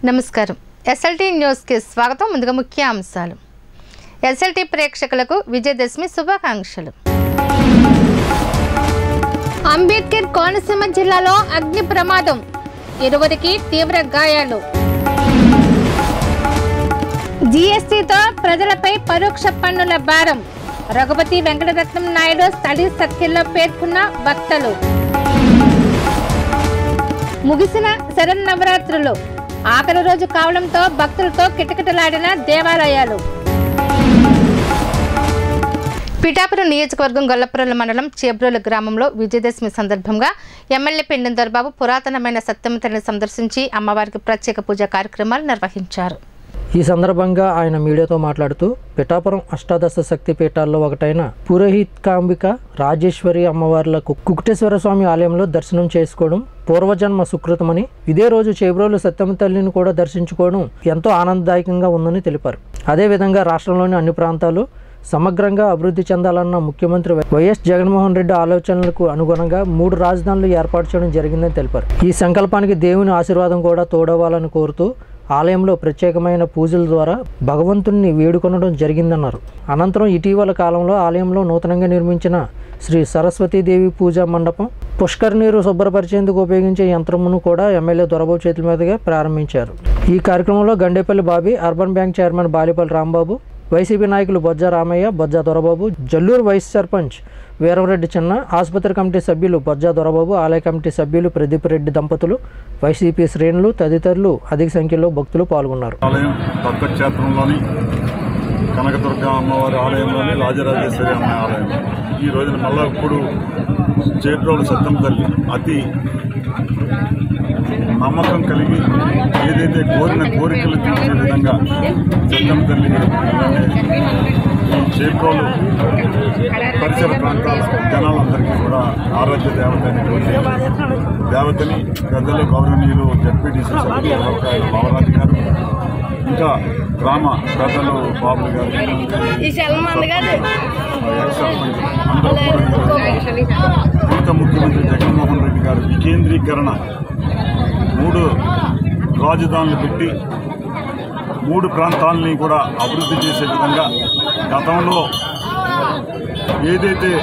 నమస్కారం ఎస్ఎల్టీ న్యూస్కి స్వాగతం ముందుగా ముఖ్య అంశాలు ఎస్ఎల్టీ ప్రేక్షకులకు విజయదశమి శుభాకాంక్షలు అంబేద్కర్ కోనసీమ జిల్లాలో అగ్ని ప్రమాదం ఇరువురికి తీవ్ర గాయాలు జీఎస్టీతో ప్రజలపై పరోక్ష పన్నుల భారం రఘుపతి వెంకటరత్నం నాయుడు స్టడీ సర్కిల్లో పేర్కొన్న వక్తలు ముగిసిన శరన్నవరాత్రులు ఆఖరి రోజు కావడంతో భక్తులతో కిటకిటలాడిన దేవాలయాలు పిఠాపురం నియోజకవర్గం గొల్లపురం మండలం చేబ్రోలు గ్రామంలో విజయదశమి సందర్భంగా ఎమ్మెల్యే పిండం దొరబాబు పురాతనమైన సత్యమ తల్లిని సందర్శించి అమ్మవారికి ప్రత్యేక పూజా కార్యక్రమాలు నిర్వహించారు ఈ సందర్భంగా ఆయన మీడియాతో మాట్లాడుతూ పిఠాపురం అష్టాదశ శక్తి పీఠాల్లో ఒకటైన పురోహిత్కాంబిక రాజేశ్వరి అమ్మవార్లకు కుకుటేశ్వర స్వామి ఆలయంలో దర్శనం చేసుకోవడం పూర్వజన్మ సుకృతమని ఇదే రోజు చేబ్రోలు సత్యమ తల్లిని కూడా దర్శించుకోవడం ఎంతో ఆనందదాయకంగా ఉందని తెలిపారు అదేవిధంగా రాష్ట్రంలోని అన్ని ప్రాంతాలు సమగ్రంగా అభివృద్ధి చెందాలన్న ముఖ్యమంత్రి వైఎస్ జగన్మోహన్ రెడ్డి ఆలోచనలకు అనుగుణంగా మూడు రాజధానులు ఏర్పాటు చేయడం జరిగిందని తెలిపారు ఈ సంకల్పానికి దేవుని ఆశీర్వాదం కూడా తోడవాలని కోరుతూ ఆలయంలో ప్రత్యేకమైన పూజల ద్వారా భగవంతుణ్ణి వేడుకొనడం జరిగిందన్నారు అనంతరం ఇటీవల కాలంలో ఆలయంలో నూతనంగా నిర్మించిన శ్రీ సరస్వతీదేవి పూజా మండపం పుష్కర్ నీరు శుభ్రపరిచేందుకు ఉపయోగించే యంత్రమును కూడా ఎమ్మెల్యే దొరబాబు చేతుల మీదుగా ప్రారంభించారు ఈ కార్యక్రమంలో Gandepalli Bobby urban bank chairman Balipalli Rambabu YCP నాయకులు బొజ్జ రామయ్య బొజ్జ దొరబాబు జల్లూరు వైస్ సర్పంచ్ వీరవరెడ్డి చిన్న ఆసుపత్రి కమిటీ సభ్యులు బొజ్జ దొరబాబు ఆలయ కమిటీ సభ్యులు ప్రదీప్ రెడ్డి దంపతులు వైసీపీ శ్రేణులు తదితరులు అధిక సంఖ్యలో భక్తులు పాల్గొన్నారు ఆలయం దత్తక్షేత్రంలోని కనకదుర్గ అమ్మవారి ఆలయంలోని రాజరాజేశ్వరి అమ్మ ఆలయం ఈ రోజున మళ్ళా ఇప్పుడు చేట్రోలు సత్యం తల్లి అతి నమ్మకం కలిగి ఏదైతే కోరిన కోరికలు తీర్చే విధంగా సత్యం తల్లి అలానే ఈ చేట్రోలు పరిసర ప్రాంతాల జనాలందరికీ కూడా ఆరాధ్య దేవత అయినటువంటి దేవతని పెద్దలు గౌరవనీయులు జడ్పీటీసీ సభ్యులు ఎవరొకాయలు బాలరాజు గారు ఇంకా గ్రామ పెద్దలు బాబులు గారు ఎక్స్ సర్పంచ్ అందరూ కూడా ఈరోజు ప్రభుత్వ ముఖ్యమంత్రి జగన్మోహన్ రెడ్డి గారు వికేంద్రీకరణ మూడు రాజధానులు పెట్టి మూడు ప్రాంతాలని కూడా అభివృద్ధి చేసే విధంగా గతంలో ఏదైతే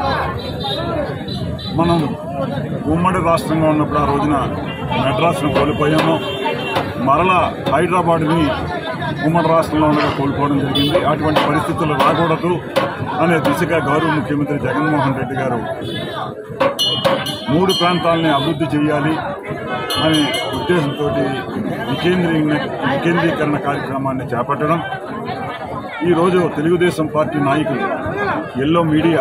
మనం ఉమ్మడి రాష్ట్రంగా ఉన్నప్పుడు ఆ రోజున మెడ్రాస్ను కోల్పోయామో మరలా హైదరాబాద్ని ఉమ్మడి రాష్ట్రంలో ఉండగా కోల్పోవడం జరిగింది అటువంటి పరిస్థితులు రాకూడదు అనే దిశగా గౌరవ ముఖ్యమంత్రి జగన్మోహన్ రెడ్డి గారు మూడు ప్రాంతాలని అభివృద్ధి చేయాలి అనే ఉద్దేశంతో వికేంద్రీకరణ వికేంద్రీకరణ కార్యక్రమాన్ని చేపట్టడం ఈరోజు తెలుగుదేశం పార్టీ నాయకులు ఎల్లో మీడియా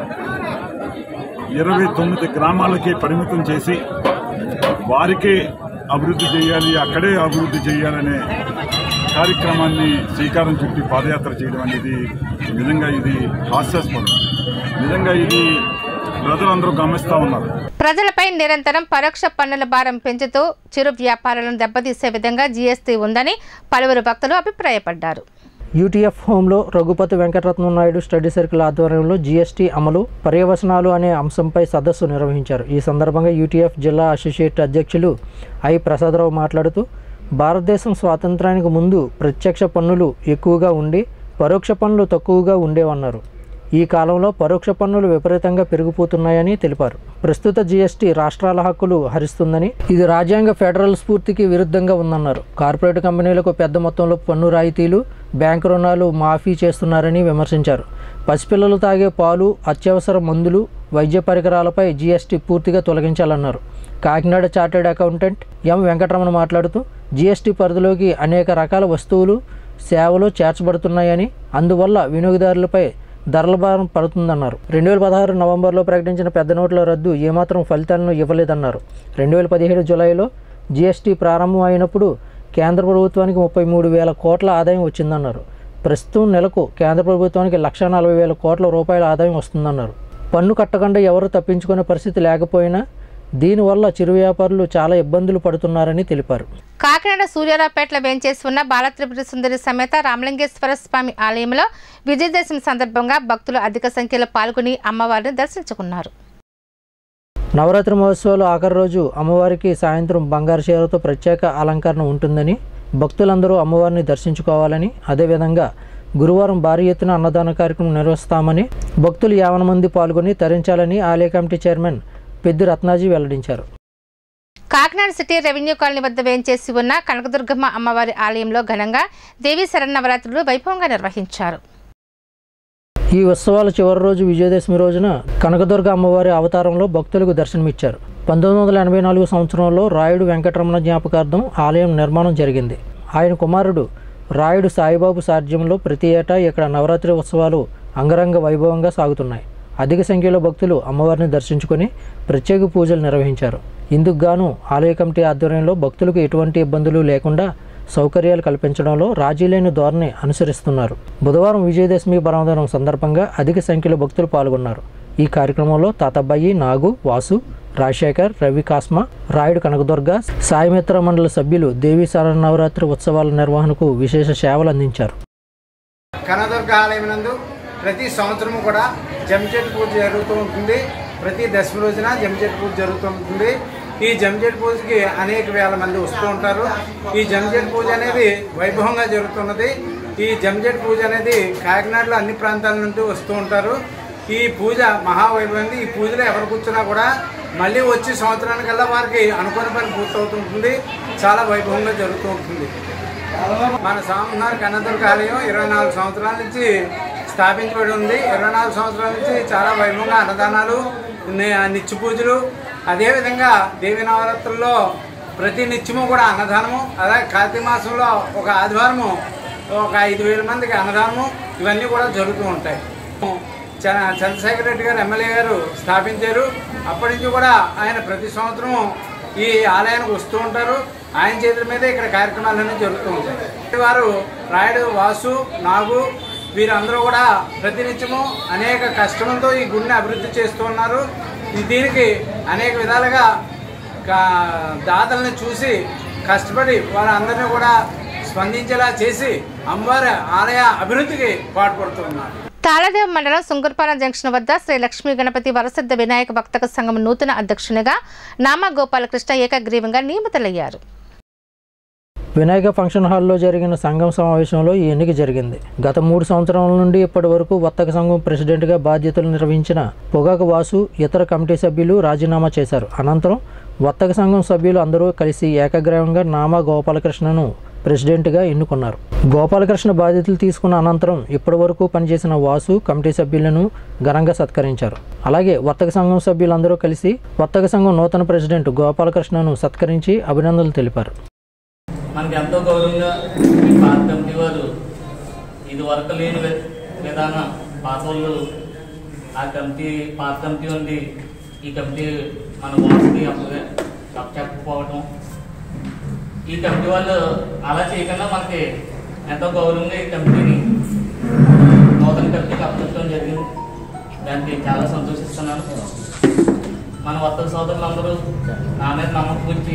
ఇరవై తొమ్మిది గ్రామాలకే పరిమితం చేసి వారికే అభివృద్ధి చేయాలి అక్కడే అభివృద్ధి చేయాలనే కార్యక్రమాన్ని శ్రీకారం చుట్టి పాదయాత్ర చేయడం అనేది నిజంగా ఇది హాస్యాస్పదం నిజంగా ఇది ప్రజలందరూ గమనిస్తూ ఉన్నారు ప్రజలపై నిరంతరం పరోక్ష పన్నుల భారం పెంచుతూ చిరు వ్యాపారాలను దెబ్బతీసే విధంగా జీఎస్టీ ఉందని పలువురు భక్తులు అభిప్రాయపడ్డారు యూటీఎఫ్ హోంలో రఘుపతి వెంకటరత్నం నాయుడు స్టడీ సర్కిల్ ఆధ్వర్యంలో జీఎస్టీ అమలు పర్యవసనాలు అనే అంశంపై సదస్సు నిర్వహించారు ఈ సందర్భంగా యూటీఎఫ్ జిల్లా అసోసియేట్ అధ్యక్షులు ఐ ప్రసాదరావు మాట్లాడుతూ భారతదేశం స్వాతంత్రానికి ముందు ప్రత్యక్ష పన్నులు ఎక్కువగా ఉండి పరోక్ష పన్నులు తక్కువగా ఉండేవన్నారు ఈ కాలంలో పరోక్ష పన్నులు విపరీతంగా పెరిగిపోతున్నాయని తెలిపారు ప్రస్తుత జీఎస్టీ రాష్ట్రాల హక్కులు హరిస్తుందని ఇది రాజ్యాంగ ఫెడరల్ స్ఫూర్తికి విరుద్ధంగా ఉందన్నారు కార్పొరేట్ కంపెనీలకు పెద్ద మొత్తంలో పన్ను రాయితీలు బ్యాంకు రుణాలు మాఫీ చేస్తున్నారని విమర్శించారు పసిపిల్లలు తాగే పాలు అత్యవసర మందులు వైద్య పరికరాలపై జీఎస్టీ పూర్తిగా తొలగించాలన్నారు Kakinada chartered accountant M Venkataramana మాట్లాడుతూ జీఎస్టీ పరిధిలోకి అనేక రకాల వస్తువులు సేవలు చేర్చబడుతున్నాయని అందువల్ల వినియోగదారులపై ధరల భారం పడుతుందన్నారు రెండు వేల పదహారు నవంబర్లో ప్రకటించిన పెద్ద నోట్ల రద్దు ఏమాత్రం ఫలితాలను ఇవ్వలేదన్నారు రెండు వేల పదిహేడు జులైలో జీఎస్టీ ప్రారంభం అయినప్పుడు కేంద్ర ప్రభుత్వానికి ముప్పై మూడు వేల కోట్ల ఆదాయం వచ్చిందన్నారు ప్రస్తుతం నెలకు కేంద్ర ప్రభుత్వానికి లక్ష నలభై వేల కోట్ల రూపాయల ఆదాయం వస్తుందన్నారు పన్ను కట్టకుండా ఎవరు తప్పించుకునే పరిస్థితి లేకపోయినా దీనివల్ల చిరు వ్యాపారులు చాలా ఇబ్బందులు పడుతున్నారని తెలిపారు కాకినాడ సూర్యారావుపేటలో వేంచేసి ఉన్న బాలత్రిపుర సుందరి సమేత రామలింగేశ్వర స్వామి ఆలయంలో విజయదశమి సందర్భంగా భక్తులు అధిక సంఖ్యలో పాల్గొని అమ్మవారిని దర్శించుకున్నారు నవరాత్రి మహోత్సవాలు ఆఖరి రోజు అమ్మవారికి సాయంత్రం బంగారు చీరతో ప్రత్యేక అలంకరణ ఉంటుందని భక్తులందరూ అమ్మవారిని దర్శించుకోవాలని అదేవిధంగా గురువారం భారీ ఎత్తున అన్నదాన కార్యక్రమం నిర్వహిస్తామని భక్తులు యావన మంది పాల్గొని తరించాలని ఆలయ కమిటీ చైర్మన్ పెద్ది రత్నాజీ వెల్లడించారు కాకినాడ సిటీ రెవెన్యూ కాలనీ వద్ద వేంచేసి ఉన్న కనకదుర్గమ్మ అమ్మవారి ఆలయంలో ఘనంగా దేవీ శరన్నవరాత్రులు వైభవంగా నిర్వహించారు ఈ ఉత్సవాల చివరి రోజు విజయదశమి రోజున కనకదుర్గ అమ్మవారి అవతారంలో భక్తులకు దర్శనమిచ్చారు పంతొమ్మిది వందల ఎనభై నాలుగు సంవత్సరంలో రాయుడు వెంకటరమణ జ్ఞాపకార్థం ఆలయం నిర్మాణం జరిగింది ఆయన కుమారుడు రాయుడు సాయిబాబు సాధ్యంలో ప్రతి ఏటా ఇక్కడ నవరాత్రి ఉత్సవాలు అంగరంగ వైభవంగా సాగుతున్నాయి అధిక సంఖ్యలో భక్తులు అమ్మవారిని దర్శించుకొని ప్రత్యేక పూజలు నిర్వహించారు ఇందుకు గాను ఆలయ కమిటీ ఆధ్వర్యంలో భక్తులకు ఎటువంటి ఇబ్బందులు లేకుండా సౌకర్యాలు కల్పించడంలో రాజీ లేని ధోరణి అనుసరిస్తున్నారు బుధవారం విజయదశమి పర్వదినం సందర్భంగా అధిక సంఖ్యలో భక్తులు పాల్గొన్నారు ఈ కార్యక్రమంలో తాతబ్బాయి నాగు వాసు రాజశేఖర్ రవి కాస్మ రాయుడు కనకదుర్గ సాయిమిత్ర మండల సభ్యులు దేవీ శరన్నవరాత్రి ఉత్సవాల నిర్వహణకు విశేష సేవలు అందించారు కనదుర్గ ఆలయం నందు ప్రతి సంవత్సరం కూడా జంచెట్ పూజ జరుగుతూ ఉంటుంది ప్రతి దశమి రోజున జంచెట్ పూజ జరుగుతూ ఉంటుంది ఈ జంచెట్ పూజకి అనేక వేల మంది వస్తూ ఉంటారు ఈ జంచెట్ పూజ అనేది వైభవంగా జరుగుతున్నది ఈ జంచెట్ పూజ అనేది కాకినాడలో అన్ని ప్రాంతాల నుండి వస్తూ ఉంటారు ఈ పూజ మహావైభవంగా ఈ పూజలో ఎవరు కూర్చున్నా కూడా మళ్ళీ వచ్చే సంవత్సరానికల్లా వారికి అనుకున్న పని పూర్తవుతుంటుంది చాలా వైభవంగా జరుగుతూ ఉంటుంది మన స్వామివారి కన్నదుర్గ ఆలయం ఇరవై నాలుగు సంవత్సరాల నుంచి స్థాపించబడి ఉంది ఇరవై నాలుగు సంవత్సరాల నుంచి చాలా వైభవంగా అన్నదానాలు ని- నిత్య పూజలు అదేవిధంగా దేవి నవరాత్రుల్లో ప్రతి నిత్యము కూడా అన్నదానము అలాగే కార్తీక మాసంలో ఒక ఆదివారము ఒక ఐదు వేల మందికి అన్నదానము ఇవన్నీ కూడా జరుగుతూ ఉంటాయి చ- చంద్రశేఖర్ రెడ్డి గారు ఎమ్మెల్యే గారు స్థాపించారు అప్పటి నుంచి కూడా ఆయన ప్రతి సంవత్సరం ఈ ఆలయానికి వస్తూ ఉంటారు ఆయన చేతుల మీద ఇక్కడ కార్యక్రమాలన్నీ జరుగుతూ ఉంటాయి వారు రాయుడు వాసు నాగు వీరందరూ కూడా ప్రతినిత్యము అనేక కష్టంతో ఈ గుడిని అభివృద్ధి చేస్తూ ఉన్నారు ఈ దీనికి అనేక విధాలుగా కా- దాతల్ని చూసి కష్టపడి వాళ్ళందరినీ కూడా స్పందించేలా చేసి అమ్మవారి ఆలయ అభివృద్ధికి పాటుపడుతున్నారు తాళదేవ మండలం సుంగర్పాలెం జంక్షన్ వద్ద శ్రీ లక్ష్మీ గణపతి వరసిద్ధ వినాయక భక్తక సంఘం నూతన అధ్యక్షునిగా నామా గోపాలకృష్ణ ఏకగ్రీవంగా నియమితులయ్యారు వినాయక ఫంక్షన్ హాల్లో జరిగిన సంఘం సమావేశంలో ఈ ఎన్నిక జరిగింది గత మూడు సంవత్సరాల నుండి ఇప్పటి వరకు వర్తక సంఘం ప్రెసిడెంట్గా బాధ్యతలు నిర్వహించిన పొగాకు వాసు ఇతర కమిటీ సభ్యులు రాజీనామా చేశారు అనంతరం వర్తక సంఘం సభ్యులు అందరూ కలిసి ఏకగ్రీవంగా నామా గోపాలకృష్ణను ప్రెసిడెంట్గా ఎన్నుకున్నారు గోపాలకృష్ణ బాధ్యతలు తీసుకున్న అనంతరం ఇప్పటి వరకు పనిచేసిన వాసు కమిటీ సభ్యులను ఘనంగా సత్కరించారు అలాగే వర్తక సంఘం సభ్యులందరూ కలిసి వర్తక సంఘం నూతన ప్రెసిడెంట్ గోపాలకృష్ణను సత్కరించి అభినందనలు తెలిపారు మనకి ఎంతో గౌరవంగా ఈ పాత కమిటీ వారు ఇది వరకు లేని వి- విధానం పాత వాళ్ళు ఆ కమిటీ పాత కమిటీ ఉంది ఈ కమిటీ మన బాస్కి అప్పుడే చెప్పకపోవటం ఈ కమిటీ వాళ్ళు అలా చేయకుండా మనకి ఎంతో గౌరవంగా ఈ కమిటీని నూతన కమిటీకి అప్పచెప్పడం జరిగింది దానికి చాలా సంతోషిస్తున్నాను మన వర్తక సోదరులందరూ నా మీద నమ్మకం ఉంచి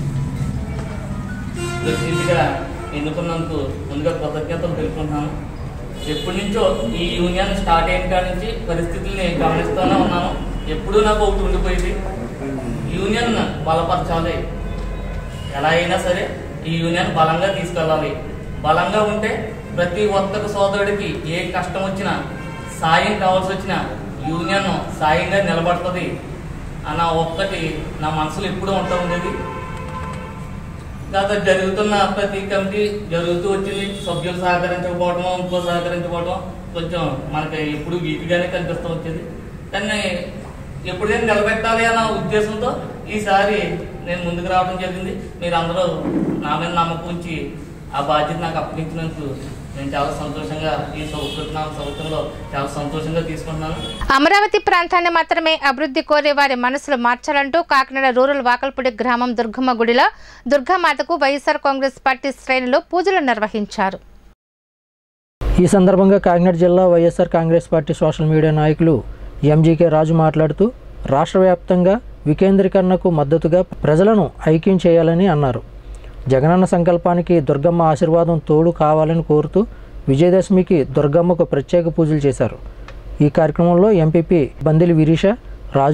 ప్రెసిడెంట్గా ఎన్నుకున్నందుకు ముందుగా కృతజ్ఞతలు తెలుపుకుంటున్నాను ఎప్పటి నుంచో ఈ యూనియన్ స్టార్ట్ అయిన కాడి నుంచి పరిస్థితుల్ని గమనిస్తూనే ఉన్నాను ఎప్పుడూ నాకు ఒకటి ఉండిపోయింది యూనియన్ బలపరచాలి ఎలా అయినా సరే ఈ యూనియన్ బలంగా తీసుకెళ్ళాలి బలంగా ఉంటే ప్రతి వర్తక సోదరుడికి ఏ కష్టం వచ్చినా సాయం కావాల్సి వచ్చినా యూనియన్ సాయంగా నిలబడుతుంది అన్న ఒక్కటి నా మనసులో ఎప్పుడూ ఉంటా ఉండేది గత జరుగుతున్న ప్రతి కమిటీ జరుగుతూ వచ్చింది సభ్యులు సహకరించకపోవడం ఇంకో సహకరించకపోవడం కొంచెం మనకి ఎప్పుడు వీటిగానే కనిపిస్తూ వచ్చింది కానీ ఎప్పుడైనా నిలబెట్టాలి అన్న ఉద్దేశంతో ఈసారి నేను ముందుకు రావడం జరిగింది మీరు అందరూ నా మీద నమ్మకం ఉంచి ఆ బాధ్యత నాకు అప్పగించినందుకు నేను చాలా సంతోషంగా ఈ సంవత్సరం సంవత్సరంలో చాలా సంతోషంగా తీసుకుంటున్నాను అమరావతి ప్రాంతాన్ని మాత్రమే అభివృద్ధి కోరే వారి మనసులు మార్చాలంటూ కాకినాడ రూరల్ వాకల్పూడి గ్రామం దుర్గమ్మ గుడిలో దుర్గామాతకు వైఎస్ఆర్ కాంగ్రెస్ పార్టీ శ్రేణులు పూజలు నిర్వహించారు ఈ సందర్భంగా కాకినాడ జిల్లా YSR Congress party social media నాయకులు ఎంజీకే రాజు మాట్లాడుతూ రాష్ట్ర వ్యాప్తంగా వికేంద్రీకరణకు మద్దతుగా ప్రజలను ఐక్యం చేయాలని అన్నారు జగనన్న సంకల్పానికి దుర్గమ్మ ఆశీర్వాదం తోడు కావాలని కోరుతూ విజయదశమికి దుర్గమ్మకు ప్రత్యేక పూజలు చేశారు ఈ కార్యక్రమంలో MPP Bandili Virisha Raju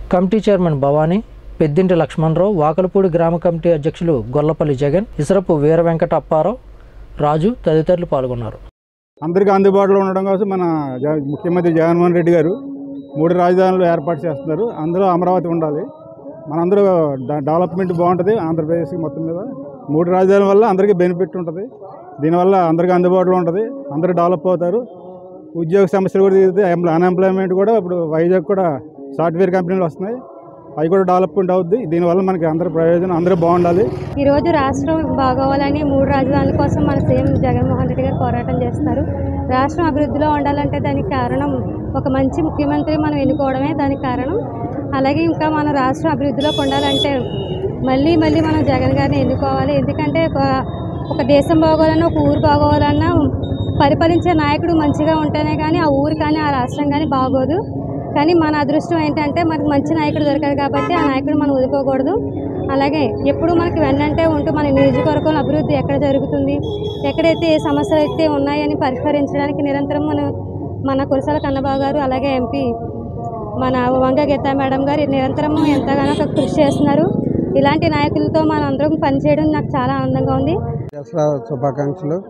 committee chairman Bhavani Peddinti Lakshmana Rao Vakalapudi గ్రామ కమిటీ అధ్యక్షులు గొల్లపల్లి జగన్ ఇసరపు వీర వెంకట అప్పారావు రాజు తదితరులు పాల్గొన్నారు అందరికీ అందుబాటులో ఉండడం కోసం మన జ- ముఖ్యమంత్రి జగన్మోహన్ రెడ్డి గారు మూడు రాజధానులు ఏర్పాటు చేస్తున్నారు అందులో అమరావతి ఉండాలి మనందరూ డ- డెవలప్మెంట్ బాగుంటుంది ఆంధ్రప్రదేశ్కి మొత్తం మీద మూడు రాజధానుల వల్ల అందరికీ బెనిఫిట్ ఉంటుంది దీనివల్ల అందరికీ అందుబాటులో ఉంటుంది అందరూ డెవలప్ అవుతారు ఉద్యోగ సమస్యలు కూడా తీరుతాయి అన్ఎంప్లాయ్మెంట్ కూడా ఇప్పుడు వైజాగ్ కూడా సాఫ్ట్వేర్ కంపెనీలు వస్తున్నాయి అవి కూడా డెవలప్మెంట్ అవుద్ది దీనివల్ల మనకి అందరి ప్రయోజనం అందరూ బాగుండాలి ఈరోజు రాష్ట్రం బాగోవాలని మూడు రాజధానుల కోసం మన సీఎం జగన్మోహన్ రెడ్డి గారు పోరాటం చేస్తున్నారు రాష్ట్రం అభివృద్ధిలో ఉండాలంటే దానికి కారణం ఒక మంచి ముఖ్యమంత్రి మనం ఎన్నుకోవడమే దానికి కారణం అలాగే ఇంకా మన రాష్ట్రం అభివృద్ధిలోకి ఉండాలంటే మళ్ళీ మళ్ళీ మనం జగన్ గారిని ఎన్నుకోవాలి ఎందుకంటే ఒక- ఒక దేశం బాగోవాలన్నా ఒక ఊరు బాగోవాలన్నా పరిపాలించే నాయకుడు మంచిగా ఉంటేనే కానీ ఆ ఊరు కానీ ఆ రాష్ట్రం కానీ బాగోదు కానీ మన అదృష్టం ఏంటంటే మనకు మంచి నాయకుడు దొరికారు కాబట్టి ఆ నాయకుడు మనం వదులుకోకూడదు అలాగే ఎప్పుడు మనకి వెన్నంటే ఉంటూ మన నియోజకవర్గంలో అభివృద్ధి ఎక్కడ జరుగుతుంది ఎక్కడైతే ఏ సమస్యలు అయితే ఉన్నాయని పరిష్కరించడానికి నిరంతరం మన మన కురసాల కన్నబాబు గారు అలాగే ఎంపీ మన వంగ గీతా మేడం గారు నిరంతరం ఎంతగానో కృషి చేస్తున్నారు ఇలాంటి నాయకులతో మనం అందరం పనిచేయడం నాకు చాలా ఆనందంగా ఉంది దసరా శుభాకాంక్షలు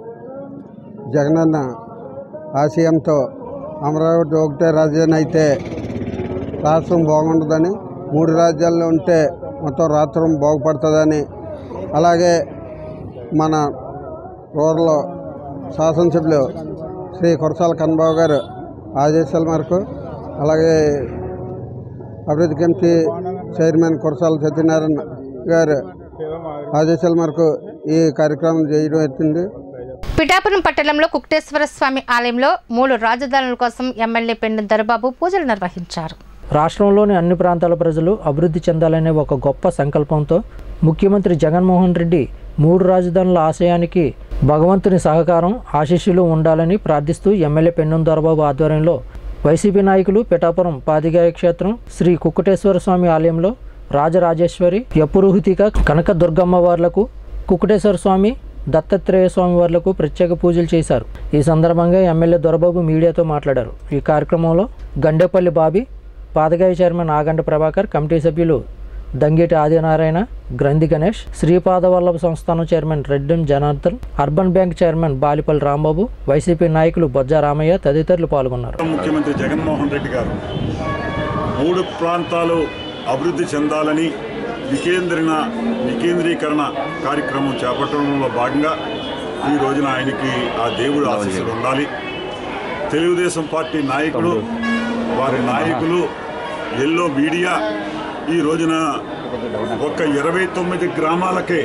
జగనన్న ఆశయంతో అమరావతి ఒకటే రాజధాని అయితే రాష్ట్రం బాగుంటుందని మూడు రాజ్యాల్లో ఉంటే మొత్తం రాష్ట్రం బాగుపడుతుందని అలాగే మన రూరల్ శాసనసభ్యులు శ్రీ కురసాల కన్నబాబు గారు ఆదేశాల మేరకు అలాగే అభివృద్ధి కమిటీ చైర్మన్ కురసాల సత్యనారాయణ గారు ఆదేశాల మేరకు ఈ కార్యక్రమం చేయడం ఎత్తింది పిఠాపురం పట్టణంలో కుక్టేశ్వర స్వామి ఆలయంలో మూడు రాజధానుల కోసం ఎమ్మెల్యే పెండు దొరబాబు పూజలు నిర్వహించారు రాష్ట్రంలోని అన్ని ప్రాంతాల ప్రజలు అభివృద్ధి చెందాలనే ఒక గొప్ప సంకల్పంతో ముఖ్యమంత్రి జగన్మోహన్ రెడ్డి మూడు రాజధానుల ఆశయానికి భగవంతుని సహకారం ఆశీస్సులు ఉండాలని ప్రార్థిస్తూ ఎమ్మెల్యే పెన్నం దొరబాబు ఆధ్వర్యంలో వైసీపీ నాయకులు పిఠాపురం పాదిగాయ క్షేత్రం శ్రీ కుక్కటేశ్వర స్వామి ఆలయంలో రాజరాజేశ్వరి యపురుహుతిక కనక దుర్గమ్మ వార్లకు కుక్కటేశ్వర స్వామి దత్తాత్రేయ స్వామి వార్లకు ప్రత్యేక పూజలు చేశారు ఈ సందర్భంగా ఎమ్మెల్యే దొరబాబు మీడియాతో మాట్లాడారు ఈ కార్యక్రమంలో గండేపల్లి బాబీ పాదగాయ చైర్మన్ ఆగండ ప్రభాకర్ కమిటీ సభ్యులు దంగేటి ఆదినారాయణ గ్రంథి గణేష్ శ్రీపాదవల్లభ సంస్థానం chairman Reddem Janardhan urban bank chairman Balipalli Rambabu YCP నాయకులు బొజ్జా రామయ్య తదితరులు పాల్గొన్నారు ముఖ్యమంత్రి జగన్మోహన్ రెడ్డి గారు మూడు ప్రాంతాలు అభివృద్ధి చెందాలని వికేంద్రీన వికేంద్రీకరణ కార్యక్రమం చేపట్టడంలో భాగంగా ఈ రోజున ఆయనకి ఆ దేవుడు ఆశీస్సులు ఉండాలి తెలుగుదేశం పార్టీ నాయకులు వారి నాయకులు ఎల్లో మీడియా ఈ రోజున ఒక ఇరవై తొమ్మిది గ్రామాలకే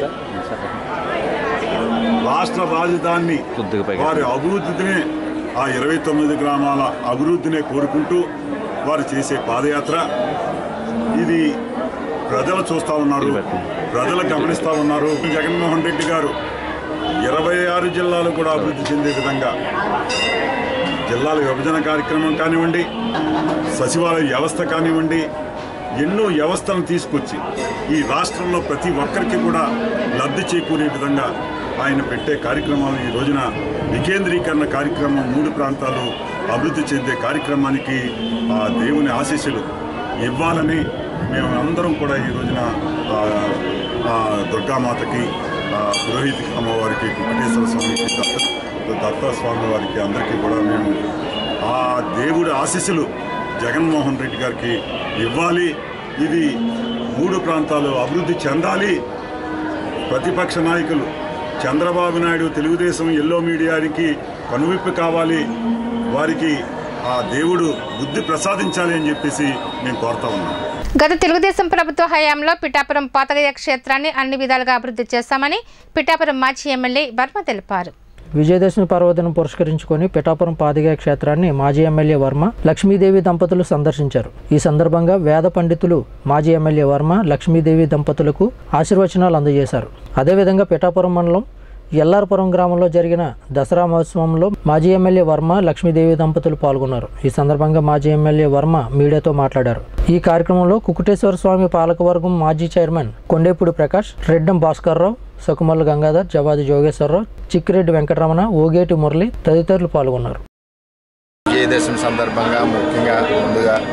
రాష్ట్ర రాజధానిని వారి అభివృద్ధినే ఆ ఇరవై తొమ్మిది గ్రామాల అభివృద్ధినే కోరుకుంటూ వారు చేసే పాదయాత్ర ఇది ప్రజలు చూస్తూ ఉన్నారు ప్రజలు గమనిస్తూ ఉన్నారు జగన్మోహన్ రెడ్డి గారు ఇరవై ఆరు జిల్లాలు కూడా అభివృద్ధి చెందే విధంగా జిల్లాల విభజన కార్యక్రమం కానివ్వండి సచివాలయ వ్యవస్థ కానివ్వండి ఎన్నో వ్యవస్థలను తీసుకొచ్చి ఈ రాష్ట్రంలో ప్రతి ఒక్కరికి కూడా లబ్ధి చేకూరే విధంగా ఆయన పెట్టే కార్యక్రమాలు ఈ రోజున వికేంద్రీకరణ కార్యక్రమం మూడు ప్రాంతాలు అభివృద్ధి చెందే కార్యక్రమానికి ఆ దేవుని ఆశీస్సులు ఇవ్వాలని మేము అందరం కూడా ఈ రోజున ఆ, ఆ దుర్గామాతకి ఆ, పురోహిత అమ్మవారికి వెంకటేశ్వర స్వామికి దత్త దత్తాస్వామి వారికి అందరికీ కూడా మేము ఆ దేవుడి ఆశీస్సులు జగన్మోహన్ రెడ్డి గారికి ఇవ్వాలి ఇది మూడు ప్రాంతాలు అభివృద్ధి చెందాలి ప్రతిపక్ష నాయకులు చంద్రబాబు నాయుడు తెలుగుదేశం ఎల్లో మీడియాకి కనువిప్పు కావాలి వారికి ఆ దేవుడు బుద్ధి ప్రసాదించాలి అని చెప్పేసి మేము కోరుతా ఉన్నాం గత తెలుగుదేశం ప్రభుత్వ హయాంలో పిఠాపురం పాతగయ్య క్షేత్రాన్ని అన్ని విధాలుగా అభివృద్ధి చేశామని పిఠాపురం మాజీ ఎమ్మెల్యే వర్మ తెలిపారు విజయదశమి పర్వదినం పురస్కరించుకొని పిఠాపురం పాదిగా క్షేత్రాన్ని మాజీ ఎమ్మెల్యే వర్మ లక్ష్మీదేవి దంపతులు సందర్శించారు ఈ సందర్భంగా వేద పండితులు మాజీ ఎమ్మెల్యే వర్మ లక్ష్మీదేవి దంపతులకు ఆశీర్వచనాలు అందజేశారు అదేవిధంగా పిఠాపురం మండలం ఎల్లారపురం గ్రామంలో జరిగిన దసరా మహోత్సవంలో మాజీ ఎమ్మెల్యే వర్మ లక్ష్మీదేవి దంపతులు పాల్గొన్నారు ఈ సందర్భంగా మాజీ ఎమ్మెల్యే వర్మ మీడియాతో మాట్లాడారు ఈ కార్యక్రమంలో కుకుటేశ్వర స్వామి పాలకవర్గం మాజీ చైర్మన్ కొండేపూడి ప్రకాష్ రెడ్డం భాస్కర్రావు సకుమల్ల గంగాధర్ జవాది జోగేశ్వరరావు చిక్కిరెడ్డి వెంకటరమణ ఓగేటి మురళి తదితరులు పాల్గొన్నారు విజయదశమి సందర్భంగా ముఖ్యంగా ముందుగా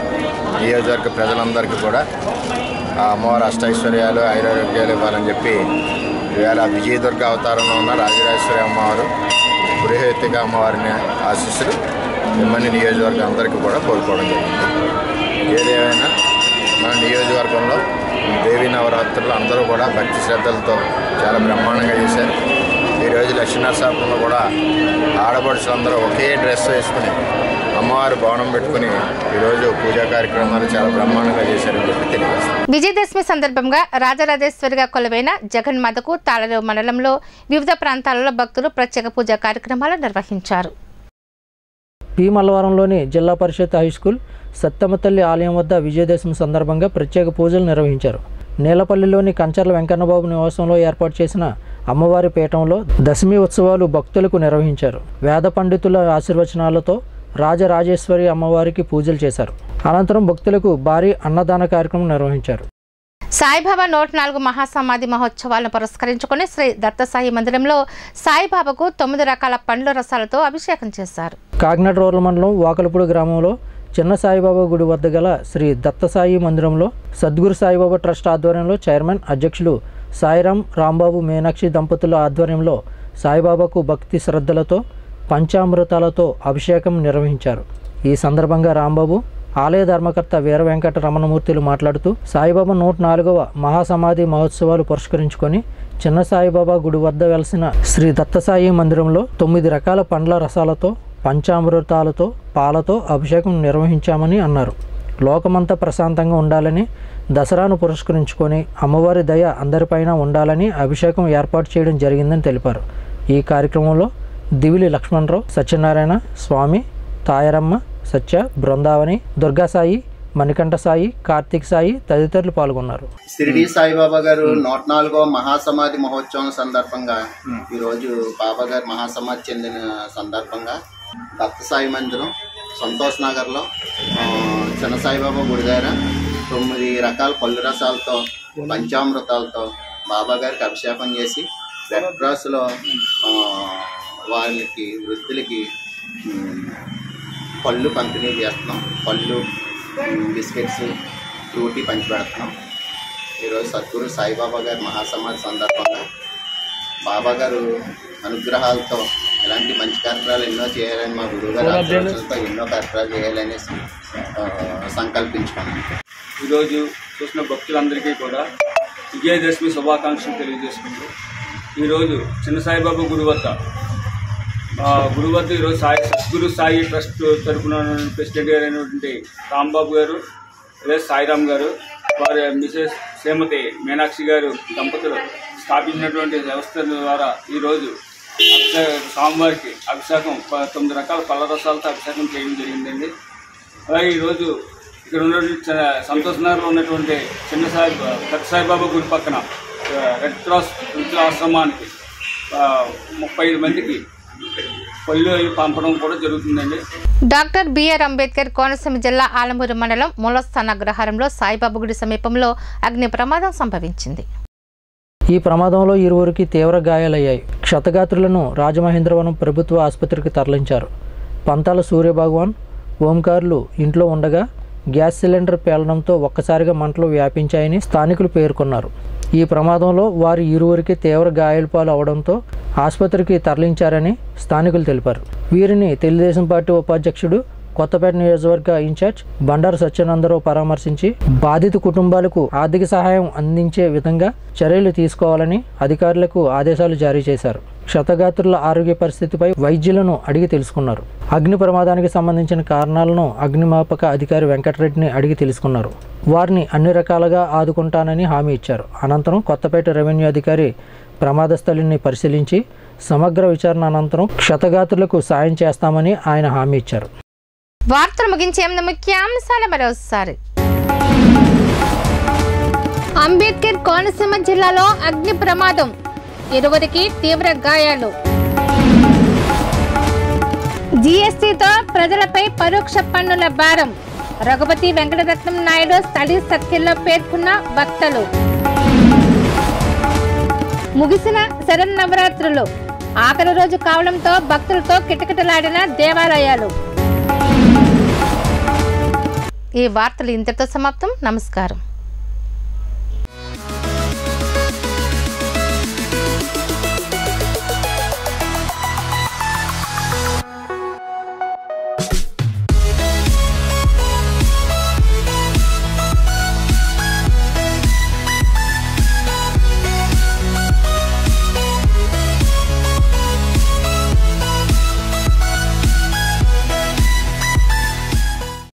నియోజకవర్గ ప్రజలందరికీ కూడా ఆ అమ్మవారి అష్టైశ్వర్యాలు ఐరోగ్యాలు ఇవ్వాలని చెప్పి ఈవేళ విజయదుర్గ అవతారంలో ఉన్న రాజరాజేశ్వరి అమ్మవారు పురోహితిక అమ్మవారిని ఆశీస్సులు మిమ్మల్ని నియోజకవర్గం అందరికీ కూడా కోరుకోవడం జరిగింది ఏదేమైనా మన నియోజకవర్గంలో దేవీ నవరాత్రులు అందరూ కూడా భక్తి శ్రద్ధలతో చాలా బ్రహ్మాండంగా చేశారు ఈరోజు లక్ష్మీనరసాపురంలో కూడా ఆడపడుచులందరూ ఒకే డ్రెస్ వేసుకుని అమ్మవారి భవనం పెట్టుకుని ఈరోజు పూజా కార్యక్రమాలు చాలా బ్రహ్మాండంగా చేశారని చెప్పి తెలియజేస్తాను విజయదశమి సందర్భంగా రాజరాజేశ్వరిగా కొలువైన జగన్మాతకు తాళరేవు మండలంలో వివిధ ప్రాంతాలలో భక్తులు ప్రత్యేక పూజా కార్యక్రమాలు నిర్వహించారు పి మల్లవరంలోని జిల్లా పరిషత్ హై స్కూల్ సత్తమ్మ తల్లి ఆలయం వద్ద విజయదశమి సందర్భంగా ప్రత్యేక పూజలు నిర్వహించారు నీలపల్లిలోని కంచర్ల వెంకన్నబాబు నివాసంలో ఏర్పాటు చేసిన అమ్మవారి పీఠంలో దశమి ఉత్సవాలు భక్తులకు నిర్వహించారు వేద పండితుల ఆశీర్వచనాలతో రాజరాజేశ్వరి అమ్మవారికి పూజలు చేశారు అనంతరం భక్తులకు భారీ అన్నదాన కార్యక్రమం నిర్వహించారు సాయిబాబా నూట నాలుగు మహాసమాధి మహోత్సవాలను పురస్కరించుకుని శ్రీ దత్తసాయి మందిరంలో సాయిబాబాకు తొమ్మిది రకాల పండ్ల రసాలతో అభిషేకం చేశారు కాకినాడ రూరల్ మండలం వాకలపూడి గ్రామంలో చిన్న సాయిబాబా గుడి వద్ద గల శ్రీ దత్తసాయి మందిరంలో సద్గురు సాయిబాబా ట్రస్ట్ ఆధ్వర్యంలో చైర్మన్ అధ్యక్షులు సాయిరాం రాంబాబు మీనాక్షి దంపతుల ఆధ్వర్యంలో సాయిబాబాకు భక్తి శ్రద్ధలతో పంచామృతాలతో అభిషేకం నిర్వహించారు ఈ సందర్భంగా రాంబాబు ఆలయ ధర్మకర్త వీర వెంకట రమణమూర్తులు మాట్లాడుతూ సాయిబాబా నూట నాలుగవ మహాసమాధి మహోత్సవాలు పురస్కరించుకొని చిన్న సాయిబాబా గుడి వద్ద వెలసిన శ్రీ దత్తసాయి మందిరంలో తొమ్మిది రకాల పండ్ల రసాలతో పంచామృతాలతో పాలతో అభిషేకం నిర్వహించామని అన్నారు లోకమంతా ప్రశాంతంగా ఉండాలని దసరాను పురస్కరించుకొని అమ్మవారి దయ అందరిపైన ఉండాలని అభిషేకం ఏర్పాటు చేయడం జరిగిందని తెలిపారు ఈ కార్యక్రమంలో దివిలి లక్ష్మణరావు సత్యనారాయణ స్వామి తాయరమ్మ సత్య బృందావని దుర్గాసాయి మణికంఠ సాయి కార్తీక్ సాయి తదితరులు పాల్గొన్నారు షిరిడి సాయిబాబా గారు నూట నాలుగో మహాసమాధి మహోత్సవం సందర్భంగా ఈరోజు బాబా గారు మహాసమాధి చెందిన సందర్భంగా దత్త సాయి మందిరం సంతోష్ నగర్లో ఆ, చిన్న సాయిబాబా గుడి దగ్గర తొమ్మిది రకాల పళ్ళు రసాలతో పంచామృతాలతో బాబా గారికి అభిషేకం చేసి రెడ్ క్రాస్లో ఆ, వాళ్ళకి వృద్ధులకి ఉమ్, పళ్ళు పంపిణీ చేస్తున్నాం పళ్ళు ఉమ్, బిస్కెట్స్ ఫ్రూటీ పంచిపెడుతున్నాం ఈరోజు సద్గురు సాయిబాబా గారి మహాసమాధి సందర్భంగా బాబా గారు అనుగ్రహాలతో ఇలాంటి మంచి కార్యక్రమాలు ఎన్నో చేయాలని మా గురువుగారు ఆశీర్వచనాలతో ఎన్నో కార్యక్రమాలు చేయాలనేసి ఆ, సంకల్పించుకున్నాం ఈరోజు చూసిన భక్తులందరికీ కూడా విజయదశమి శుభాకాంక్షలు తెలియజేసుకుంటూ ఈరోజు చిన్న సాయిబాబా గుడి వద్ద ఆ గుడి వద్ద ఈరోజు సాయి సద్గురు సాయి ట్రస్ట్ తరపున ప్రెసిడెంట్ గారు అయినటువంటి రాంబాబు గారు లేదా సాయిరామ్ గారు వారి మిసెస్ శ్రీమతి మీనాక్షి గారు దంపతులు స్థాపించినటువంటి వ్యవస్థ ద్వారా ఈరోజు అభిషేక స్వామివారికి అభిషేకం ప- తొమ్మిది రకాల పళ్ళ రసాలతో అభిషేకం చేయడం జరిగిందండి అలాగే ఈరోజు ఇక్కడ ఉన్నటువంటి చ- సంతోష్ నగర్లో ఉన్నటువంటి చిన్న సాయి పెద్ద సాయిబాబా గుడి పక్కన ఆ, రెడ్ క్రాస్ వృద్ధుల ఆశ్రమానికి ఆ, ముప్పై ఐదు మందికి పళ్ళు అవి పంపడం కూడా జరుగుతుందండి డాక్టర్ బిఆర్ అంబేద్కర్ కోనసీమ జిల్లా ఆలమూరు మండలం మూలస్థాన అగ్రహారంలో సాయిబాబా గుడి సమీపంలో అగ్ని ప్రమాదం సంభవించింది ఈ ప్రమాదంలో ఇరువురికి తీవ్ర గాయాలయ్యాయి క్షతగాత్రులను రాజమహేంద్రవరం ప్రభుత్వ ఆసుపత్రికి తరలించారు పంతాల సూర్యభగవాన్ ఓంకార్లు ఇంట్లో ఉండగా గ్యాస్ సిలిండర్ పేలడంతో ఒక్కసారిగా మంటలు వ్యాపించాయని స్థానికులు పేర్కొన్నారు ఈ ప్రమాదంలో వారి ఇరువురికి తీవ్ర గాయాల పాలు అవడంతో ఆసుపత్రికి తరలించారని స్థానికులు తెలిపారు వీరిని తెలుగుదేశం పార్టీ ఉపాధ్యక్షుడు కొత్తపేట నియోజకవర్గ ఇన్ఛార్జ్ బండారు సత్యానందరావు పరామర్శించి బాధిత కుటుంబాలకు ఆర్థిక సహాయం అందించే విధంగా చర్యలు తీసుకోవాలని అధికారులకు ఆదేశాలు జారీ చేశారు క్షతగాత్రుల ఆరోగ్య పరిస్థితిపై వైద్యులను అడిగి తెలుసుకున్నారు అగ్ని ప్రమాదానికి సంబంధించిన కారణాలను అగ్నిమాపక అధికారి వెంకటరెడ్డిని అడిగి తెలుసుకున్నారు వారిని అన్ని రకాలుగా ఆదుకుంటానని హామీ ఇచ్చారు అనంతరం కొత్తపేట రెవెన్యూ అధికారి ప్రమాద స్థలిని పరిశీలించి సమగ్ర విచారణ అనంతరం క్షతగాత్రులకు సాయం చేస్తామని ఆయన హామీ ఇచ్చారు వార్తలు ముగించే ముందు ముఖ్యాంశాలు మరోసారి అంబేద్కర్ కోనసీమ జిల్లాలో అగ్ని ప్రమాదం ఇరువురికి తీవ్ర గాయాలు జీఎస్టీతో ప్రజలపై పరోక్ష పన్నుల భారం రఘుపతి వెంకటరత్నం నాయుడు స్టడీ సర్కిల్లో పేర్కొన్న వక్తలు ముగిసిన శరన్నవరాత్రులు ఆఖరి రోజు కావడంతో భక్తులతో కిటకిటలాడిన దేవాలయాలు ఈ వార్తలు ఇంతటితో సమాప్తం నమస్కారం